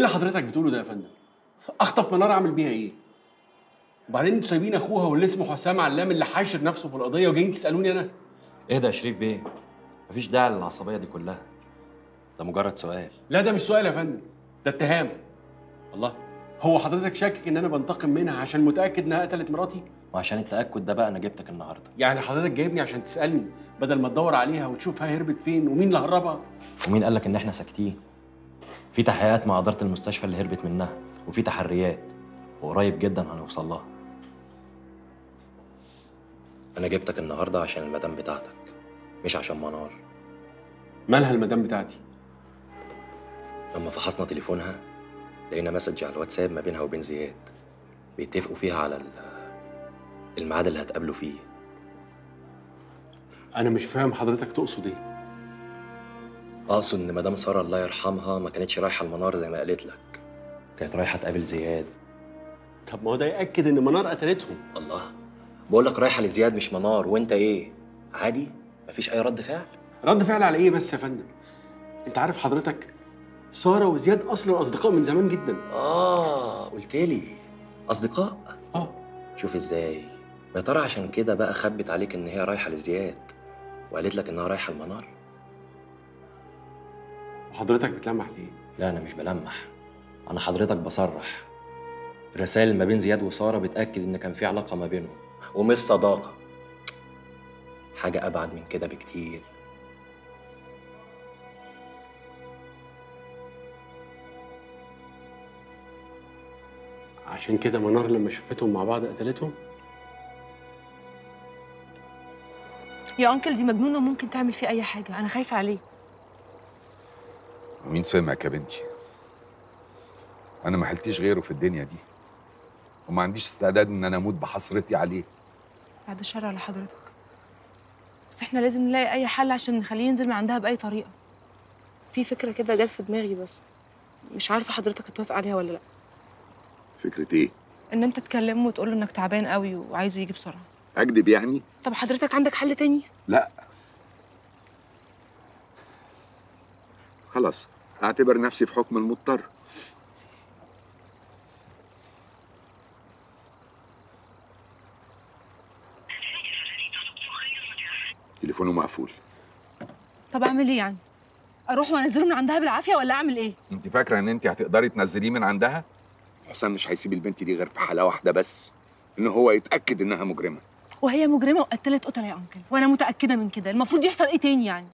اللي حضرتك بتقوله ده يا فندم اخطف منار اعمل بيها ايه وبعدين انتوا سايبين اخوها واللي اسمه حسام علام اللي حاشر نفسه في القضيه وجايين تسالوني انا اهدى يا شريف بيه مفيش داعي للعصبيه دي كلها ده مجرد سؤال لا ده مش سؤال يا فندم ده اتهام الله هو حضرتك شاكك ان انا بنتقم منها عشان متاكد انها قتلت مراتي وعشان التاكد ده بقى انا جبتك النهارده يعني حضرتك جايبني عشان تسالني بدل ما تدور عليها وتشوفها هربت فين ومين اللي هربها ومين قال لك ان احنا ساكتين في تحقيقات مع اداره المستشفى اللي هربت منها وفي تحريات وقريب جدا هنوصل لها انا جبتك النهارده عشان المدام بتاعتك مش عشان منار مالها المدام بتاعتي لما فحصنا تليفونها لقينا مسج على الواتساب ما بينها وبين زياد بيتفقوا فيها على ال- الميعاد اللي هتقابلوا فيه انا مش فاهم حضرتك تقصد ايه اقصد ان مدام ساره الله يرحمها ما كانتش رايحه المنار زي ما قالت لك كانت رايحه تقابل زياد طب ما هو ده ياكد ان منار قتلتهم الله بقول لك رايحه لزياد مش منار وانت ايه عادي مفيش اي رد فعل رد فعل على ايه بس يا فندم انت عارف حضرتك ساره وزياد اصلا اصدقاء من زمان جدا اه قلت لي اصدقاء اه شوف ازاي يا ترى عشان كده بقى خبت عليك ان هي رايحه لزياد وقالت لك انها رايحه المنار وحضرتك بتلمح ليه لا انا مش بلمح انا حضرتك بصرح الرسائل اللي ما بين زياد وساره بتاكد ان كان في علاقه ما بينهم ومش صداقه حاجه ابعد من كده بكتير عشان كده منار لما شافتهم مع بعض قتلتهم يا انكل دي مجنونه وممكن تعمل فيه اي حاجه انا خايفه عليه مين سمعك يا بنتي انا ما حلتيش غيره في الدنيا دي وما عنديش استعداد ان انا اموت بحسرتي عليه بعد الشر على حضرتك بس احنا لازم نلاقي اي حل عشان نخليه ينزل من عندها باي طريقه في فكره كده جت في دماغي بس مش عارفه حضرتك هتوافق عليها ولا لا فكره ايه ان انت تكلمه وتقول له انك تعبان قوي وعايزه يجي بسرعه اكذب يعني طب حضرتك عندك حل تاني لا خلاص اعتبر نفسي في حكم المضطر تليفونه مقفول طب اعمل ايه يعني اروح وانزله من عندها بالعافيه ولا اعمل ايه انت فاكره ان انت هتقدري تنزليه من عندها حسام مش هيسيب البنت دي غير في حاله واحده بس ان هو يتاكد انها مجرمه وهي مجرمه وقتلت قتله يا انكل وانا متاكده من كده المفروض يحصل ايه تاني يعني